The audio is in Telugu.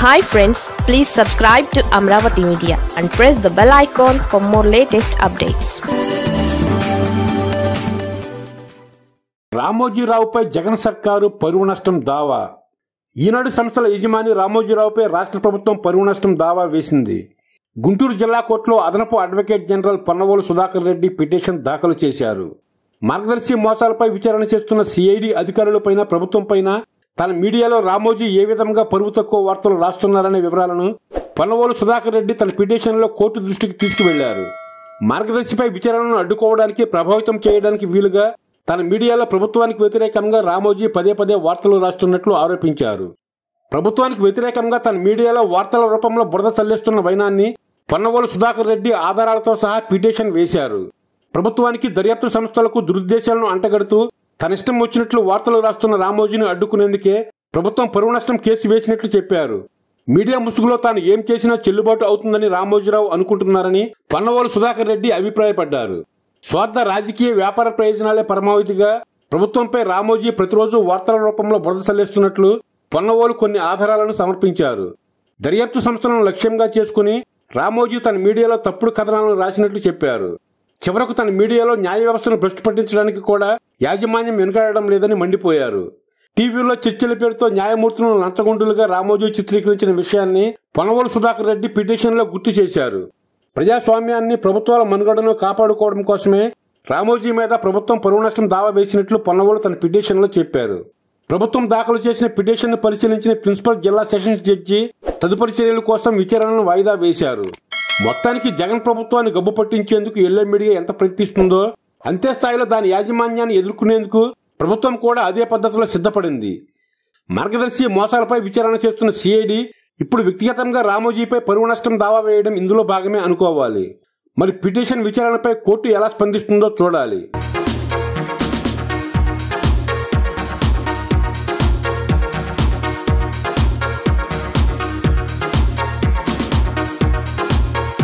hi friends please subscribe to Amaravati media and press the bell icon for more latest updates రామోజీరావుపై జగన్ సర్కారు పరువు నష్టం దావా ఈనాడు సంస్థల యజమాని రామోజీరావుపై రాష్ట్ర ప్రభుత్వం పరువు నష్టం దావా వేసింది గుంటూరు జిల్లా కోర్టులో అదనపు advocate general Ponnavolu Sudhakar Reddy petition దాఖలు చేశారు మార్గదర్శి మోసాలపై విచారణ చేస్తున్న సిఐడి అధికారులపైన ప్రభుత్వంపైన తన మీడియాలో రామోజీ ఏ విధంగా పరువు తక్కువ వార్తలు రాస్తున్నారనే వివరాలను పొన్నవోలు సుధాకర్ రెడ్డి తన పిటిషన్లో కోర్టు దృష్టికి తీసుకువెళ్లారు మార్గదర్శిపై విచారణను అడ్డుకోవడానికి ప్రభావితం చేయడానికి వీలుగా తన మీడియాలో ప్రభుత్వానికి వ్యతిరేకంగా రామోజీ పదే పదే వార్తలు రాస్తున్నట్లు ఆరోపించారు ప్రభుత్వానికి వ్యతిరేకంగా తన మీడియాలో వార్తల రూపంలో బురద చల్లేస్తున్న వైనాన్ని పొన్నవోలు సుధాకర్ రెడ్డి ఆధారాలతో సహా పిటిషన్ వేశారు ప్రభుత్వానికి దర్యాప్తు సంస్థలకు దురుద్దేశాలను అంటగడుతూ తన ఇష్టం వచ్చినట్లు వార్తలు రాస్తున్న రామోజీని అడ్డుకునేందుకే ప్రభుత్వం పరువు నష్టం కేసు వేసినట్లు చెప్పారు మీడియా ముసుగులో తాను ఏం చేసినా చెల్లుబాటు అవుతుందని రామోజీరావు అనుకుంటున్నారని పొన్నవోలు సుధాకర్ రెడ్డి అభిప్రాయపడ్డారు స్వార్థ రాజకీయ వ్యాపార ప్రయోజనాలే పరమావధిగా ప్రభుత్వంపై రామోజీ ప్రతిరోజు వార్తల రూపంలో బురద చల్లేస్తున్నట్లు పొన్నవోలు కొన్ని ఆధారాలను సమర్పించారు దర్యాప్తు సంస్థలను లక్ష్యంగా చేసుకుని రామోజీ తన మీడియాలో తప్పుడు కథనాలను రాసినట్లు చెప్పారు చివరకు తన మీడియాలో న్యాయ వ్యవస్థను భ్రష్టు పట్టించడానికి కూడా యాజమాన్యం వెనుకాడడం లేదని మండిపోయారు టీవీలో చర్చల పేరుతో న్యాయమూర్తులను లంచగొండులుగా రామోజీ చిత్రీకరించిన విషయాన్ని పొనవోలు సుధాకర్ రెడ్డి పిటిషన్లో గుర్తు చేశారు ప్రజాస్వామ్యాన్ని ప్రభుత్వాల మనుగడను కాపాడుకోవడం కోసమే రామోజీ మీద ప్రభుత్వం పరువు నష్టం దావా వేసినట్లు పొన్నవోలు తన పిటిషన్లో చెప్పారు ప్రభుత్వం దాఖలు చేసిన పిటిషన్ను పరిశీలించిన ప్రిన్సిపల్ జిల్లా సెషన్స్ జడ్జి తదుపరి చర్యల కోసం విచారణను వాయిదా వేశారు మొత్తానికి జగన్ ప్రభుత్వాన్ని గబ్బు పట్టించేందుకు ఎల్లో మీడియా ఎంత ప్రయత్నిస్తుందో అంతే స్థాయిలో దాని యాజమాన్యాన్ని ఎదుర్కొనేందుకు ప్రభుత్వం కూడా అదే పద్ధతిలో సిద్ధపడింది మార్గదర్శి మోసాలపై విచారణ చేస్తున్న సిఐడి ఇప్పుడు వ్యక్తిగతంగా రామోజీపై పరువు నష్టం దావా వేయడం ఇందులో భాగమే అనుకోవాలి మరి పిటిషన్ విచారణపై కోర్టు ఎలా స్పందిస్తుందో చూడాలి